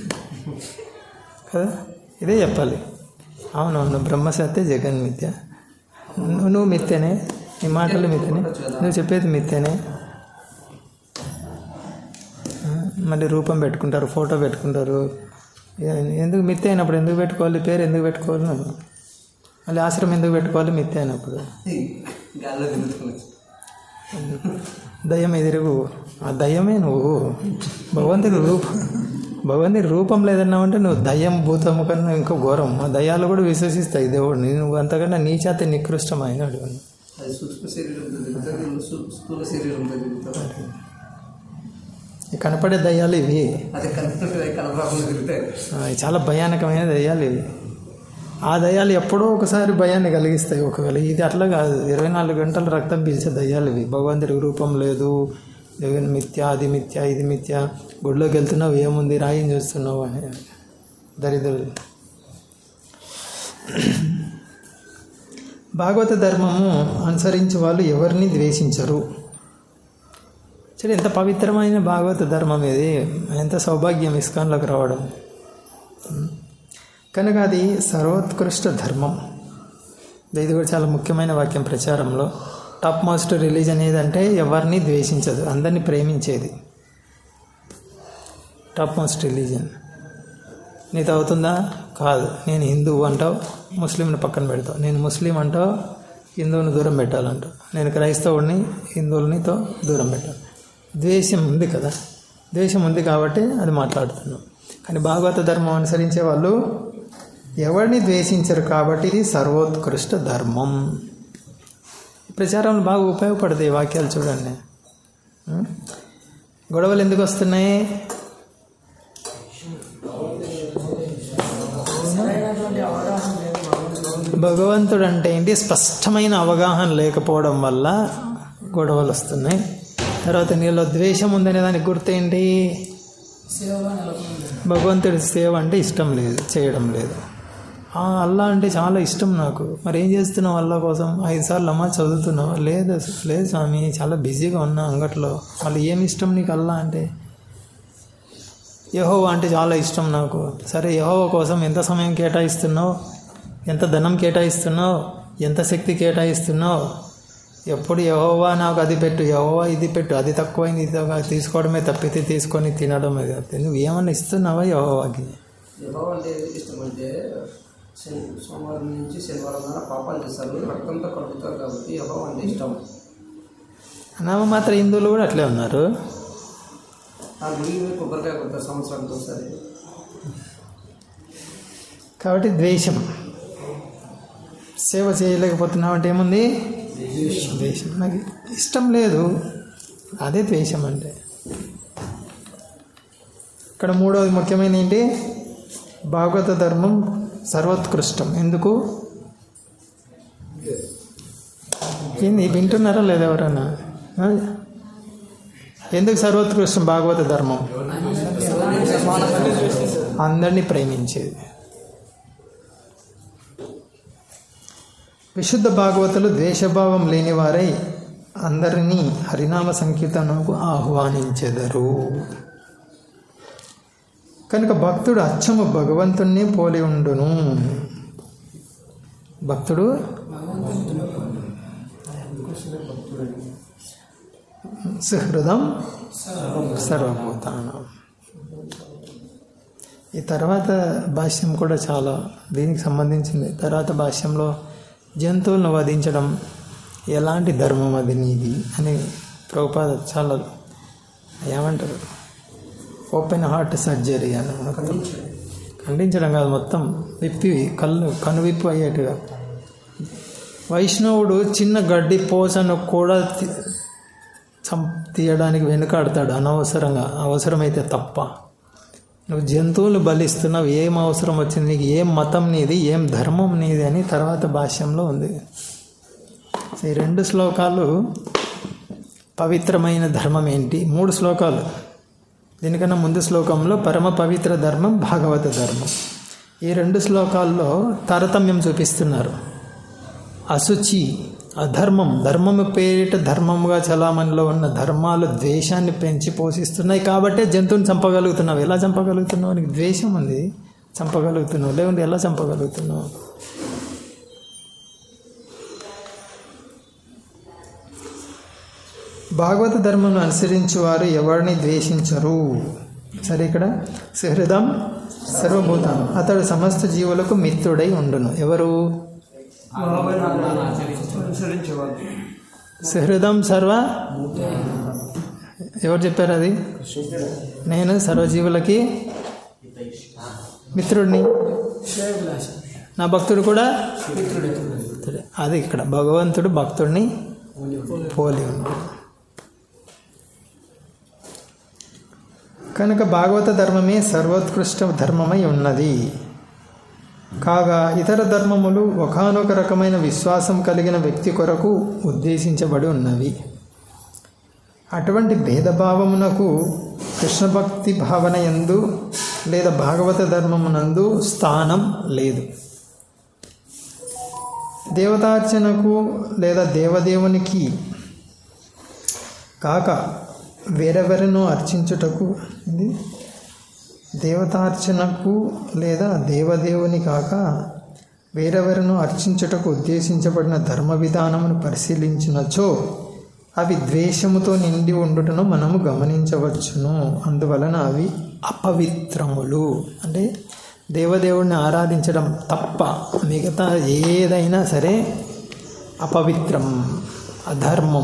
కదా ఇదే చెప్పాలి అవునవును బ్రహ్మసత్య జగన్ మిథ్య నువ్వు నువ్వు మిథ్యనే నీ మాటలు మిథ్యనే నువ్వు చెప్పేది మిథ్యనే ఆ, మళ్ళీ రూపం పెట్టుకుంటారు ఫోటో పెట్టుకుంటారు ఏ- ఎందుకు మిథ్య అయినప్పుడు ఎందుకు పెట్టుకోవాలి పేరు ఎందుకు పెట్టుకోవాలి నువ్వు మళ్ళీ ఆశ్రమం ఎందుకు పెట్టుకోవాలి మిథ్య అయినప్పుడు గాల్లో తిరుగుతున్నాయి దయ్యం ఎదురుగు ఆ దయ్యమే నువ్వు భగవంతుడి రూపం భగవంతుడి రూపం లేదన్నావంటే నువ్వు దయ్యం భూతము కన్నా ఇంకో ఘోరం ఆ దయ్యాలు కూడా విశ్వసిస్తాయి దేవుడిని నువ్వు అంతకన్నా నీచాత నికృష్టమైనాడు అది సూక్ష్మ శరీరంతో తిరుగుతుంది ఇది స్థూ- స్థూల శరీరంతో తిరుగుతుంది ఈ కనపడే దయ్యాలు ఇవి అది కనపడ కనపడకుండా తిరుగుతాయి ఆ, ఇవి చాలా భయానకమైన దయ్యాలు ఇవి ఆ దయ్యాలు ఎప్పుడో ఒకసారి భయాన్ని కలిగిస్తాయి ఒకవేళ ఇది అట్లా కాదు ఇరవై నాలుగు గంటలు రక్తం పీల్చే దయ్యాలు ఇవి భగవంతుడి రూపం లేదు దేవుని మిథ్య అది మిథ్య ఇది మిథ్య గుడిలోకి వెళ్తున్నావు ఏముంది రాయిని చూస్తున్నావు అని దరిద్రులు భాగవత ధర్మము అనుసరించే వాళ్ళు ఎవరిని ద్వేషించరు చూడు ఎంత పవిత్రమైన భాగవత ధర్మం ఇది ఎంత సౌభాగ్యం ఇస్కాన్లోకి రావడం కనుక అది సర్వోత్కృష్ట ధర్మం ఇది కూడా చాలా ముఖ్యమైన వాక్యం ప్రచారంలో టాప్ మోస్ట్ రిలీజన్ ఏదంటే ఎవరిని ద్వేషించదు అందరినీ ప్రేమించేది టాప్ మోస్ట్ రిలీజన్ నీతో అవుతుందా కాదు నేను హిందువు అంటావు ముస్లింని పక్కన పెడతావు నేను ముస్లిం అంటావు హిందువుని దూరం పెట్టాలంటావు నేను క్రైస్తవుడిని హిందువులనితో దూరం పెట్టాలి ద్వేషం ఉంది కదా ద్వేషం ఉంది కాబట్టి అది మాట్లాడుతున్నాం కానీ భాగవత ధర్మం అనుసరించే వాళ్ళు ఎవరిని ద్వేషించరు కాబట్టి ఇది సర్వోత్కృష్ట ధర్మం ఈ ప్రచారంలో బాగా ఉపయోగపడతాయి ఈ వాక్యాలు చూడండి ఉం? గొడవలు ఎందుకు వస్తున్నాయి సరైనటువంటి అవగాహన లేదు భగవంతుడు భగవంతుడు అంటే ఏంటి స్పష్టమైన అవగాహన లేకపోవడం వల్ల గొడవలు వస్తున్నాయి తర్వాత నీలో ద్వేషం ఉందనే దానికి గుర్తేంటి సేవగా నెలకొంది భగవంతుడి సేవ అంటే ఇష్టం లేదు చేయడం లేదు ఆ అల్లా అంటే చాలా ఇష్టం నాకు మరి ఏం చేస్తున్నావు అల్లా కోసం ఐదు సార్లు అమ్మ చదువుతున్నావు లేదు లేదు స్వామి చాలా బిజీగా ఉన్నా అంగట్లో మళ్ళీ ఏమి ఇష్టం నీకు అల్లా అంటే యహోవా అంటే చాలా ఇష్టం నాకు సరే యహోవా కోసం ఎంత సమయం కేటాయిస్తున్నావు ఎంత ధనం కేటాయిస్తున్నావు ఎంత శక్తి కేటాయిస్తున్నావు ఎప్పుడు యహోవా నాకు అది పెట్టు యహోవా ఇది పెట్టు అది తక్కువైంది ఇది తక్కువ తీసుకోవడమే తప్పితే తీసుకొని తినడమే తప్పితే నువ్వు ఏమన్నా ఇస్తున్నావా యహోవాకి యహో అంటే ఎందుకు ఇష్టం అంటే శని సోమవారం నుంచి శనివారం దాకా పాపాలు చేస్తారు రక్తంతో కడుగుతారు కాబట్టి యహో అంటే ఇష్టం నామ మాత్రం హిందువులు కూడా అట్లే ఉన్నారు ఆ గుడికి పోయి కొబ్బరికాయ కొడతారు సంవత్సరానికి ఒకసారి కాబట్టి ద్వేషం సేవ చేయలేకపోతున్నావు అంటే ఏముంది ద్వేషం నాకు ఇష్టం లేదు అదే ద్వేషం అంటే ఇక్కడ మూడవది ముఖ్యమైన ఏంటి భాగవత ధర్మం సర్వోత్కృష్టం ఎందుకు ఏంది వింటున్నారా లేదా ఎవరన్నా ఆ? ఎందుకు సర్వోత్కృష్టం భాగవత ధర్మం అందరినీ ప్రేమించేది విశుద్ధ భాగవతులు ద్వేషభావం లేనివారై అందరినీ హరినామ సంకీర్తనకు ఆహ్వానించెదరు కనుక భక్తుడు అచ్చము భగవంతుణ్ణి పోలి ఉండును భక్తుడు సుహృదం సర్వభూతానం ఈ తర్వాత భాష్యం కూడా చాలా దీనికి సంబంధించింది తర్వాత భాష్యంలో జంతువులను వధించడం ఎలాంటి ధర్మం అది నీది అని ప్రభుపాద చాలా ఏమంటారు ఓపెన్ హార్ట్ సర్జరీ అని మొత్తం ఖండించడం కాదు మొత్తం విప్పి కళ్ళు కనువిప్పు అయ్యేట్టుగా వైష్ణవుడు చిన్న గడ్డి పోసను కూడా తి- చం తీయడానికి వెనుకాడతాడు అనవసరంగా అవసరమైతే తప్ప నువ్వు జంతువులు బలిస్తున్నావు ఏం అవసరం వచ్చింది నీకు ఏం మతం నీది ఏం ధర్మం నీది అని తర్వాత భాష్యంలో ఉంది సో ఈ రెండు శ్లోకాలు పవిత్రమైన ధర్మం ఏంటి మూడు శ్లోకాలు దీనికన్నా ముందు శ్లోకంలో పరమ పవిత్ర ధర్మం భాగవత ధర్మం ఈ రెండు శ్లోకాల్లో తారతమ్యం చూపిస్తున్నారు అశుచి అధర్మం ధర్మము పేరిట ధర్మముగా చలామణిలో ఉన్న ధర్మాలు ద్వేషాన్ని పెంచి పోషిస్తున్నాయి కాబట్టే జంతువుని చంపగలుగుతున్నావు ఎలా చంపగలుగుతున్నావు నీకు ద్వేషం ఉంది చంపగలుగుతున్నావు లేకుంటే ఎలా చంపగలుగుతున్నావు భాగవత ధర్మం అనుసరించు వారు ఎవరిని ద్వేషించరు సరే ఇక్కడ సుహృదం సర్వభూతం అతడు సమస్త జీవులకు మిత్రుడై ఉండును ఎవరు అనుసరించేవాళ్ళు సుహృదం సర్వ ఎవరు చెప్పారు అది నేను సర్వజీవులకి మిత్రుడిని శ్రేయభిలాషం నా భక్తుడు కూడా మిత్రుడే. అది ఇక్కడ భగవంతుడు భక్తుడిని పోలి ఉంటాడు కనుక భాగవత ధర్మమే సర్వోత్కృష్ట ధర్మమై ఉన్నది కాగా ఇతర ధర్మములు ఒకానొక రకమైన విశ్వాసం కలిగిన వ్యక్తి కొరకు ఉద్దేశించబడి ఉన్నవి అటువంటి భేదభావమునకు కృష్ణ భక్తి భావన ఎందు లేదా భాగవత ధర్మమునందు స్థానం లేదు దేవతార్చనకు లేదా దేవదేవునికి కాక వేరెవరినో అర్చించుటకు ఇది దేవతార్చనకు లేదా దేవదేవుని కాక వేరెవరినో అర్చించుటకు ఉద్దేశించబడిన ధర్మ విధానమును పరిశీలించినచో అవి ద్వేషముతో నిండి ఉండుటను మనము గమనించవచ్చును అందువలన అవి అపవిత్రములు అంటే దేవదేవుడిని ఆరాధించడం తప్ప మిగతా ఏదైనా సరే అపవిత్రం అధర్మం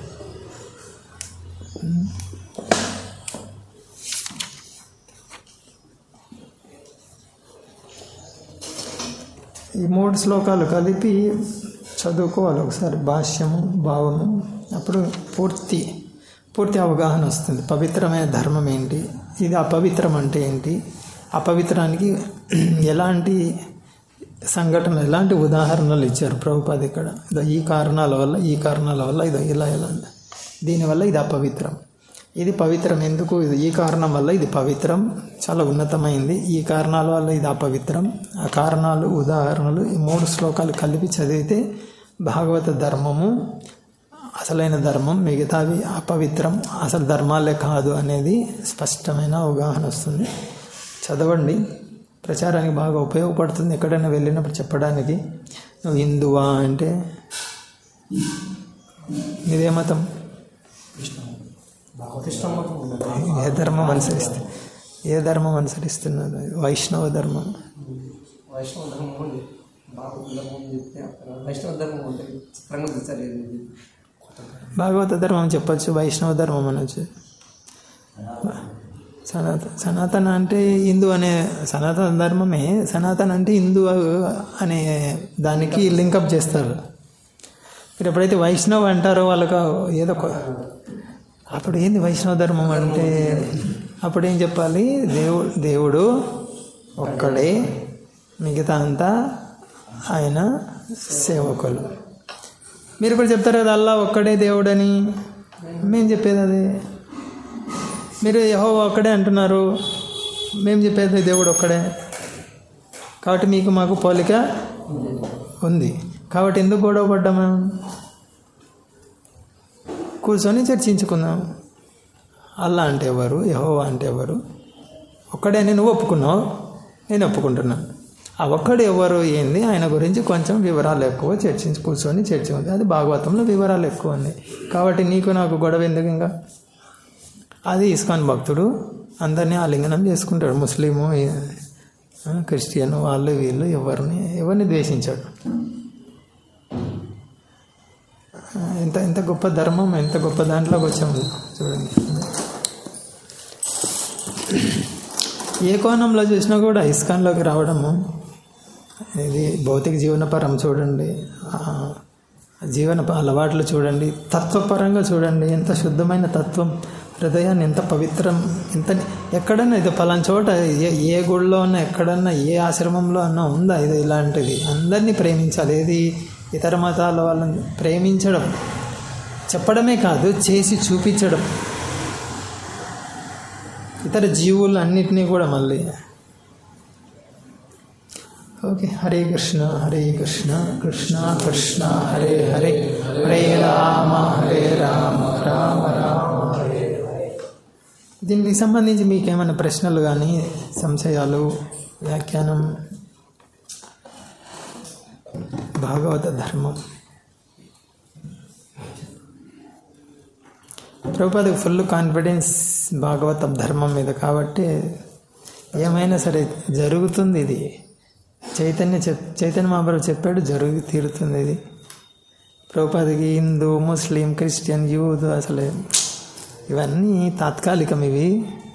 ఈ మూడు శ్లోకాలు కలిపి చదువుకోవాలి ఒకసారి భాష్యము భావము అప్పుడు పూర్తి పూర్తి అవగాహన వస్తుంది పవిత్రమైన ధర్మం ఏంటి ఇది అపవిత్రం అంటే ఏంటి అపవిత్రానికి ఎలాంటి సంఘటనలు ఎలాంటి ఉదాహరణలు ఇచ్చారు ప్రభుపాద ఇక్కడ ఇదో ఈ కారణాల వల్ల ఈ కారణాల వల్ల ఇదో ఇలా ఇలా దీనివల్ల ఇది అపవిత్రం ఇది పవిత్రం ఎందుకు ఇది ఈ కారణం వల్ల ఇది పవిత్రం చాలా ఉన్నతమైంది ఈ కారణాల వల్ల ఇది అపవిత్రం ఆ కారణాలు ఉదాహరణలు ఈ మూడు శ్లోకాలు కలిపి చదివితే భాగవత ధర్మము అసలైన ధర్మం మిగతావి అపవిత్రం అసలు ధర్మాలే కాదు అనేది స్పష్టమైన అవగాహన వస్తుంది చదవండి ప్రచారానికి బాగా ఉపయోగపడుతుంది ఎక్కడైనా వెళ్ళినప్పుడు చెప్పడానికి నువ్వు హిందువా అంటే ఇదే మతం కృష్ణమతం ఉండదు ఏ ధర్మం అనుసరిస్తే ఏ ధర్మం అనుసరిస్తున్నది వైష్ణవ ధర్మం వైష్ణవ ధర్మం ఉంది భాగవత ధర్మం అని చెప్తే అక్కడ వైష్ణవ ధర్మం ఉంటుంది చిత్రంగా తెచ్చారు ఇది భాగవత ధర్మం చెప్పొచ్చు వైష్ణవ ధర్మం అనొచ్చు సనాతన సనాతన అంటే హిందూ అనే సనాతన ధర్మమే సనాతన అంటే హిందూ అనే దానికి లింకప్ చేస్తారు మీరు ఎప్పుడైతే వైష్ణవ్ అంటారో వాళ్ళకు ఏదో ఒక అప్పుడు ఏంది వైష్ణవ ధర్మం అంటే అప్పుడు ఏం చెప్పాలి దేవుడు దేవుడు ఒక్కడే మిగతా అంతా ఆయన సేవకులు మీరు ఇప్పుడు చెప్తారు కదా అల్లా ఒక్కడే దేవుడని మేము చెప్పేది అదే మీరు యహో ఒక్కడే అంటున్నారు మేము చెప్పేది దేవుడు ఒక్కడే కాబట్టి మీకు మాకు పోలిక ఉంది కాబట్టి ఎందుకు గొడవ పడ్డాం మనం కూర్చొని చర్చించుకుందాం అల్లా అంటే ఎవరు యహోవా అంటే ఎవరు ఒక్కడే నువ్వు ఒప్పుకున్నావు నేను ఒప్పుకుంటున్నాను ఆ ఒక్కడు ఎవరు ఏంది ఆయన గురించి కొంచెం వివరాలు ఎక్కువ చర్చించి కూర్చొని చర్చించుకుంది అది భాగవతంలో వివరాలు ఎక్కువ ఉంది కాబట్టి నీకు నాకు గొడవ ఎందుకు ఇంకా అది ఇస్కాన్ భక్తుడు అందరినీ ఆలింగనం చేసుకుంటాడు ముస్లిము ఆ, క్రిస్టియన్ వాళ్ళు వీళ్ళు ఎవరిని ఎవరిని ద్వేషించాడు ఆ, ఎంత ఎంత గొప్ప ధర్మం ఎంత గొప్ప దాంట్లోకి వచ్చాము చూడండి ఏ కోణంలో చూసినా కూడా ఇస్కాన్లోకి రావడము ఇది భౌతిక జీవనపరం చూడండి ఆ, జీవన ప- అలవాట్లు చూడండి తత్వపరంగా చూడండి ఎంత శుద్ధమైన తత్వం హృదయాన్ని ఎంత పవిత్రం ఎంత ఎక్కడన్నా ఇది పలానా చోట ఏ ఏ గుడిలో ఉన్నా ఎక్కడన్నా ఏ ఆశ్రమంలో అన్నా ఉందా ఇది ఇలాంటిది అందరినీ ప్రేమించాలి ఏది ఇతర మతాల వాళ్ళని ప్రేమించడం చెప్పడమే కాదు చేసి చూపించడం ఇతర జీవులు అన్నిటినీ కూడా మళ్ళీ ఓకే హరే కృష్ణ హరే కృష్ణ కృష్ణ కృష్ణ హరే హరే హరే రామ హరే రామ రామ రామ హరే హరే దీనికి సంబంధించి మీకు ఏమైనా ప్రశ్నలు కానీ సంశయాలు వ్యాఖ్యానం భాగవత ధర్మం ప్రభుపాదకు ఫుల్ కాన్ఫిడెన్స్ భాగవత ధర్మం మీద కాబట్టి ఏమైనా సరే జరుగుతుంది ఇది చైతన్య చెప్ చైతన్య మహాప్రభు చెప్పాడు జరుగు తీరుతుంది ఇది ప్రభుపాదకి హిందూ ముస్లిం క్రిస్టియన్ యూత్ అసలు ఇవన్నీ తాత్కాలికం ఇవి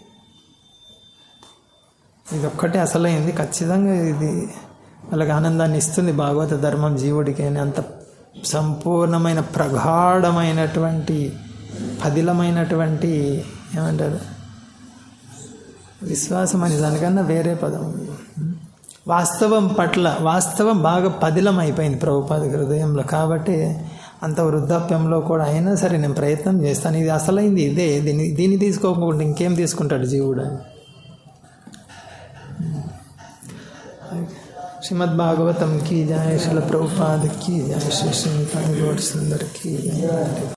ఇది ఒక్కటే అసలైంది ఖచ్చితంగా ఇది వాళ్ళకి ఆనందాన్ని ఇస్తుంది భాగవత ధర్మం జీవుడికి అని అంత సంపూర్ణమైన ప్రగాఢమైనటువంటి పదిలమైనటువంటి ఏమంటారు విశ్వాసం అని దానికన్నా వేరే పదం వాస్తవం పట్ల వాస్తవం బాగా పదిలం అయిపోయింది ప్రభుపాద హృదయంలో కాబట్టి అంత వృద్ధాప్యంలో కూడా అయినా సరే నేను ప్రయత్నం చేస్తాను ఇది అసలైంది ఇదే దీన్ని దీన్ని తీసుకోకుండా ఇంకేం తీసుకుంటాడు జీవుడు అని శ్రీమద్ భాగవతం की जय शिल प्रभुपाद की जय श्री श्री गौर सुंदर की जय